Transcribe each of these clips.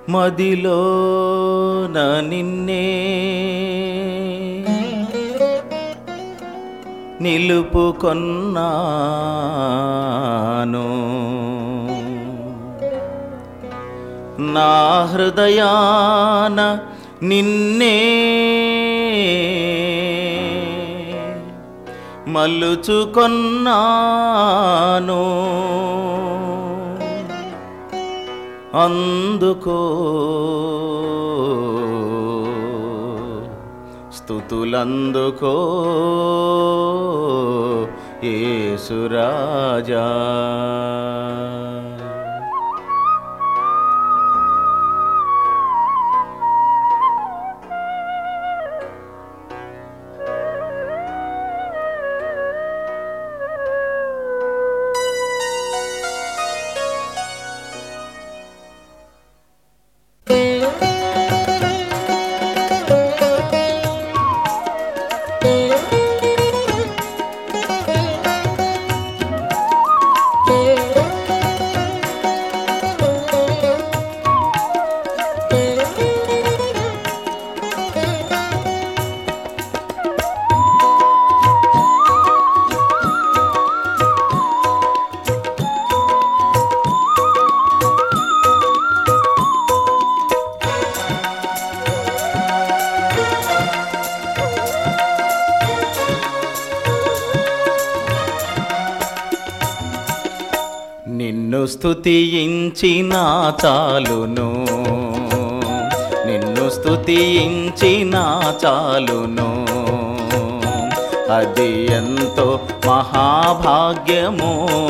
మదిలో నిన్నే నిలుపుకొన్నాను నా హృదయాన నిన్నే మల్లుచుకొన్నాను అందుకో స్థుతులందుకో ఏసురాజా నిన్ను స్తుతించిన చాలును నిన్ను స్తుతించిన చాలును అది ఎంతో మహాభాగ్యము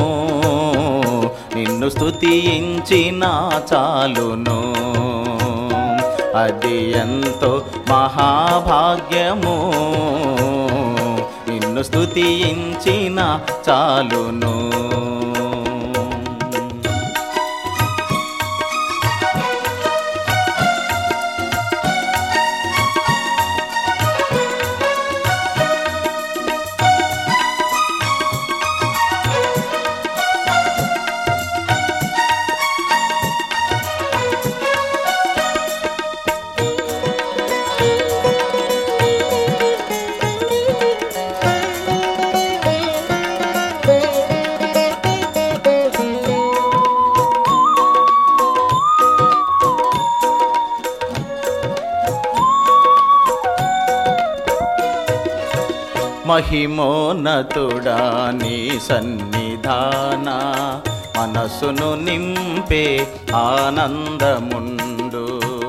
నిన్ను స్తుతించిన చాలును అది ఎంతో మహాభాగ్యము నిన్ను స్తుతించిన చాలును మహిమోన్నతుడా నీ సన్నిధాన మనసును నింపే ఆనందముండు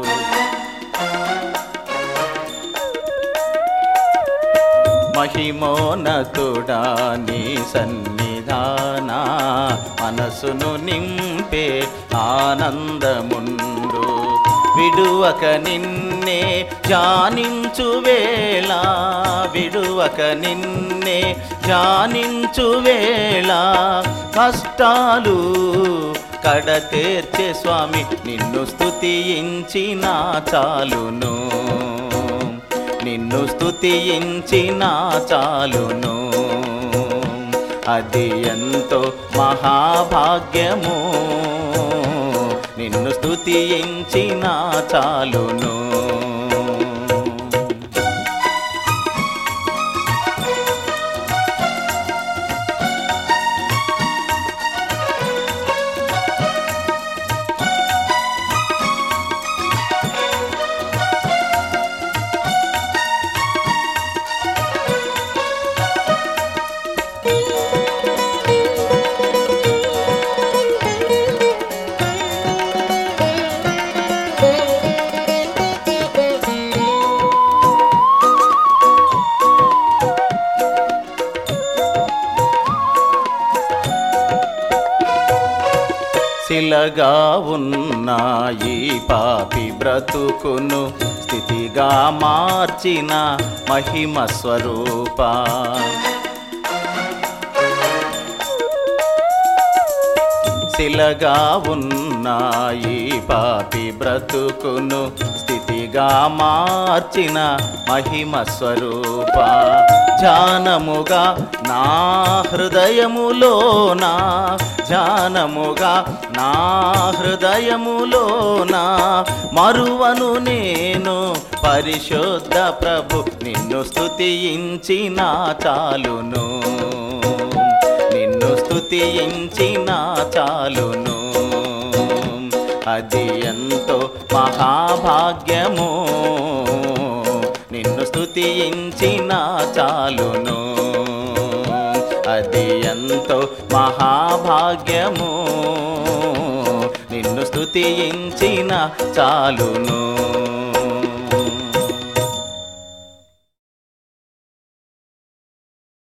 మహిమోన్నతుడా నీ సన్నిధాన మనసును నింపే ఆనందముండు విడువక నిన్నే ధ్యానించు వేళ విడువక నిన్నే ధ్యానించు వేళ కష్టాలు కడతేర్చే స్వామి నిన్ను స్తుతించిన చాలును నిన్ను స్తుతించిన చాలును అది ఎంతో మహాభాగ్యము నిన్ను స్తుతించిన చాలును శిలగా ఉన్న ఈ పాపి బ్రతుకును స్థితిగా మార్చిన మహిమ స్వరూప శిలగా ఉన్న ఈ పాపి బ్రతుకును స్థితిగా మార్చిన మహిమ స్వరూప ధ్యానముగా నా హృదయములోన ధ్యానముగా నా హృదయములోన మరువను నేను పరిశుద్ధ ప్రభు నిన్ను స్తుతించిన చాలును నిన్ను స్తుతించిన చాలును అది ఎంతో మహాభాగ్యము నిన్ను స్తుతించిన చాలును అది ఎంతో మహాభాగ్యము నిన్ను స్తుతించిన చాలును